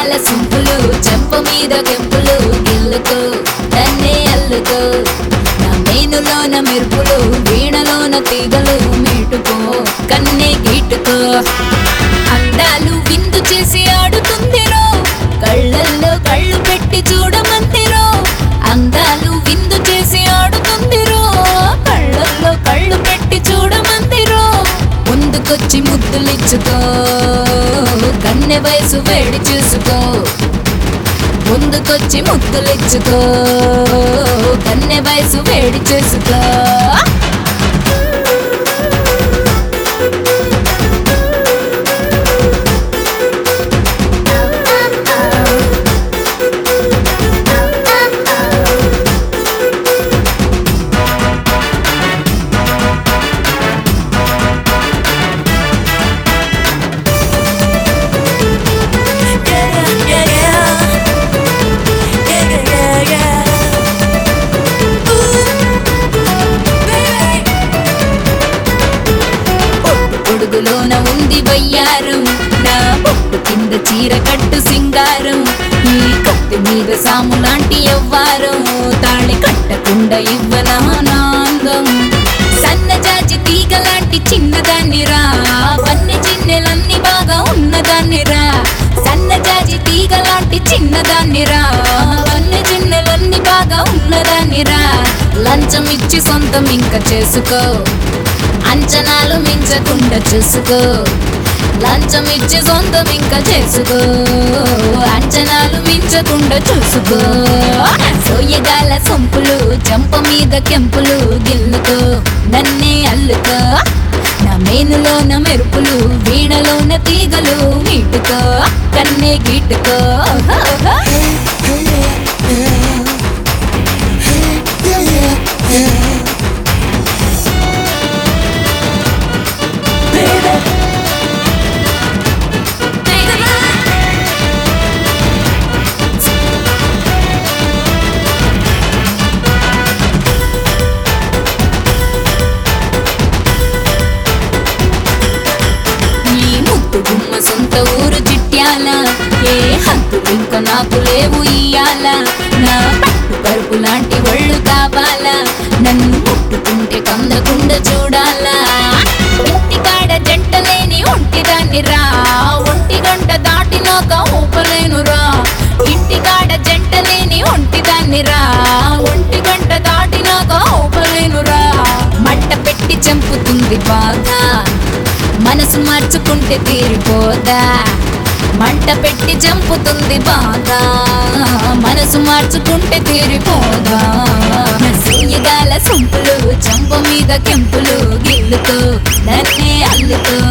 సూయగాల సొంపులు చెంప మీద కెంపులు గిల్లుకో నన్నే అల్లుకో నా మేనులోన మెరుపులు వీణలోన తీగలు మీటుకో కన్నే గీటుకో అందాలు విందు చేసి ఆడుతుందిరో కళ్ళల్లో కళ్ళు పెట్టి చూడమంతిరో అందాలు విందు చేసి ఆడుతుందిరో కళ్ళల్లో కళ్ళు పెట్టి చూడమంతిరో ముందుకొచ్చి ముద్దులిచ్చుకో కన్నె వయసు వేడి చూసుకో ముందుకొచ్చి ముద్దులిచ్చుకో కన్నె వయసు వేడి చేసుకో పొడుగులోన ఉంది వయ్యారం నా పొట్టు కింద చీర కట్టు సింగారం ఈ కత్తి మీద సాము లాంటి ఎవ్వారం తాళి కట్టకుండా ఇవ్వనా నాందం సన్నజాజి తీగ లాంటి చిన్నదాన్ని రా వన్నె చిన్నెలన్నీ బాగా ఉన్నదాన్ని రా సన్నజాజి తీగ లాంటి చిన్నదాన్ని రా వన్నె చిన్నెలన్నీ బాగా ఉన్నదాన్ని రా లంచం ఇచ్చి సొంతం ఇంకా చేసుకో అంచనాలు మించకుండా చూసుకో లంచం ఇచ్చి సొంతం ఇంకా చేసుకో అంచనాలు మించకుండా చూసుకో సోయగాల సొంపులు చంప మీద కెంపులు గిల్లుకో నన్నే అల్లుకో నా మేనులోన మెరుపులు వీణలోన తీగలు మీటుకో కన్నే గీటుకో ఈ ముద్దు గుమ్మ సొంత ఊరు చిట్యాల ఏ హద్దులు ఇంకా నాకు లేవు ఇయ్యాల నా పట్టు పరుపు లాంటి ఒళ్ళు కావాలా నన్ను ముట్టుకుంటే కందకుండా చూడాలా ఇంటికాడ జంట లేని ఒంటిదాన్ని రా ఒంటి గంట దాటినాక ఊపలేను రా ఇంటికాడ జంట లేని ఒంటిదాన్ని రా ఒంటి గంట దాటినాక ఊపలేను రా మంట పెట్టి చంపుతుంది బాగా మనసు మార్చుకుంటే తీరిపోదా మంట పెట్టి చంపుతుంది బాగా మనసు మార్చుకుంటే తీరిపోదా సూయగాల సొంపులు చంప మీద కెంపులు గిల్లుకో నన్నే అల్లుకో